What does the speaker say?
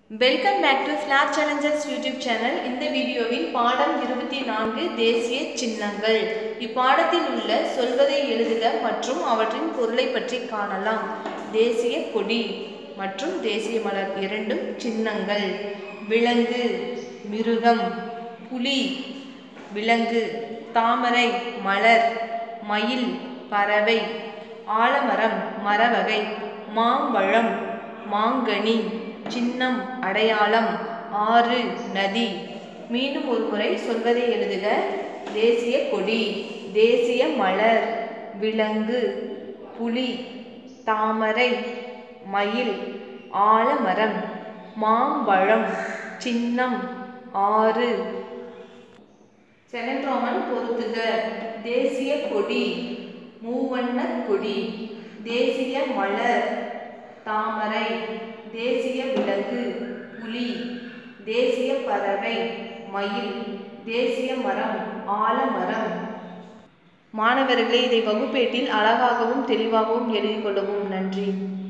welcome back to Flat Challengers YouTube channel இந்த வீடியோவில் பாடம் இருபத்தி நான்கு தேசிய சின்னங்கள் இப்பாடத்தில் உள்ள சொல்வதை எழுதுக மற்றும் அவற்றின் பொருளை பற்றி காணலாம் தேசிய கொடி மற்றும் தேசிய மலர் இரண்டும் சின்னங்கள் விலங்கு மிருகம் புலி விலங்கு தாமரை மலர் மயில் பறவை ஆலமரம் மரவகை மாம்பழம் மாங்கனி சின்னம் அடையாளம் ஆறு நதி மீண்டும் ஒரு முறை சொல்வதை எழுதுக தேசிய கொடி தேசிய மலர் விலங்கு புலி தாமரை மயில் ஆலமரம் மாம்பழம் சின்னம் ஆறு செகண்ட் ரோமன் பொறுத்துக தேசிய கொடி மூவண்ண கொடி தேசிய மலர் தாமரை தேசிய விலங்கு புலி தேசிய பறவை மயில் தேசிய மரம் ஆலமரம் மாணவர்களே இதை வகுப்பேட்டில் அழகாகவும் தெளிவாகவும் எழுதிக் கொள்ளவும் நன்றி